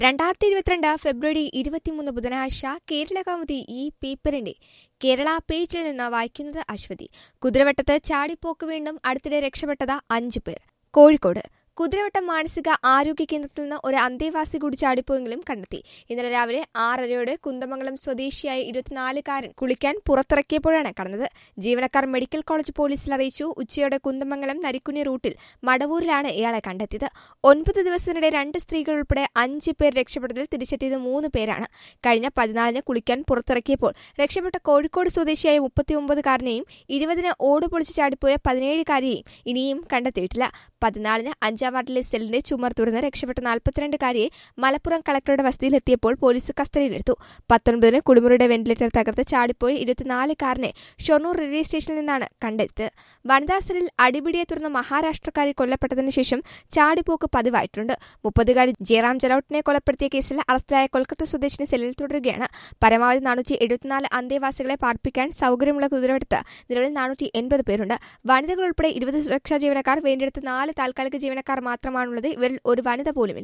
രണ്ടായിരത്തി ഇരുപത്തിരണ്ട് ഫെബ്രുവരി ഇരുപത്തിമൂന്ന് ബുധനാഴ്ച കേരള കൗമുദി ഈ പേപ്പറിന്റെ കേരള പേജിൽ നിന്ന് വായിക്കുന്നത് അശ്വതി കുതിരവട്ടത്ത് ചാടിപ്പോക്ക് വീണ്ടും അടുത്തിടെ രക്ഷപ്പെട്ടത് അഞ്ചു പേർ കോഴിക്കോട് കുതിരവട്ടം മാനസിക ആരോഗ്യ കേന്ദ്രത്തിൽ നിന്ന് ഒരു അന്തേവാസി കൂടി ചാടിപ്പോയെങ്കിലും കണ്ടെത്തി ഇന്നലെ രാവിലെ ആറരയോടെ കുന്തമംഗലം സ്വദേശിയായ ഇരുപത്തിനാലുകാരൻ കുളിക്കാൻ പുറത്തിറക്കിയപ്പോഴാണ് കടന്നത് ജീവനക്കാർ മെഡിക്കൽ കോളേജ് പോലീസിൽ അറിയിച്ചു ഉച്ചയോടെ കുന്തമംഗലം നരിക്കുനി റൂട്ടിൽ മടവൂരിലാണ് ഇയാളെ കണ്ടെത്തിയത് ഒൻപത് ദിവസത്തിനിടെ രണ്ട് സ്ത്രീകൾ ഉൾപ്പെടെ അഞ്ച് പേർ രക്ഷപ്പെട്ടതിൽ തിരിച്ചെത്തിയത് മൂന്ന് പേരാണ് കഴിഞ്ഞ പതിനാലിന് കുളിക്കാൻ പുറത്തിറക്കിയപ്പോൾ രക്ഷപ്പെട്ട കോഴിക്കോട് സ്വദേശിയായ മുപ്പത്തിയൊമ്പതുകാരനെയും ഇരുപതിന് ഓട് പൊളിച്ച് ചാടിപ്പോയ പതിനേഴുകാരിയെയും ഇനിയും കണ്ടെത്തിയിട്ടില്ല പതിനാലിന് അഞ്ചാം വാർഡിലെ സെല്ലിന്റെ ചുമർ തുറന്ന് രക്ഷപ്പെട്ട നാൽപ്പത്തിരണ്ടുകാരിയെ മലപ്പുറം കളക്ടറുടെ വസതിയിലെത്തിയപ്പോൾ പോലീസ് കസ്റ്റഡിയിലെടുത്തു പത്തൊൻപതിന് കുളിമുറിയുടെ വെന്റിലേറ്റർ തകർത്ത് ചാടിപ്പോയ ഇരുപത്തിനാലുകാരനെ ഷൊർണൂർ റെയിൽവേ സ്റ്റേഷനിൽ നിന്നാണ് കണ്ടെത്തിയത് വനിതാ സെല്ലിൽ അടിപിടിയെ തുടർന്ന് മഹാരാഷ്ട്രക്കാരി കൊല്ലപ്പെട്ടതിനു ശേഷം ചാടിപ്പോക്ക് പതിവായിട്ടുണ്ട് മുപ്പതുകാരി ജയറാം ജലൌട്ടിനെ കൊലപ്പെടുത്തിയ കേസിൽ അറസ്റ്റിലായ കൊൽക്കത്ത സ്വദേശിനി സെല്ലിൽ തുടരുകയാണ് പരമാവധി നാനൂറ്റി എഴുപത്തിനാല് അന്തേവാസികളെ പാർപ്പിക്കാൻ സൗകര്യമുള്ള കുതിരവെടുത്ത് നിലവിൽ നാനൂറ്റി എൺപത് പേരുണ്ട് വനിതകൾ ഉൾപ്പെടെ ഇരുപത് സുരക്ഷാ ജീവനക്കാർ വേണ്ടിയെടുത്ത് നാല് താൽക്കാലിക ജീവനക്കാർ മാത്രമാണുള്ളത് ഇവരിൽ ഒരു വനിത പോലുമില്ല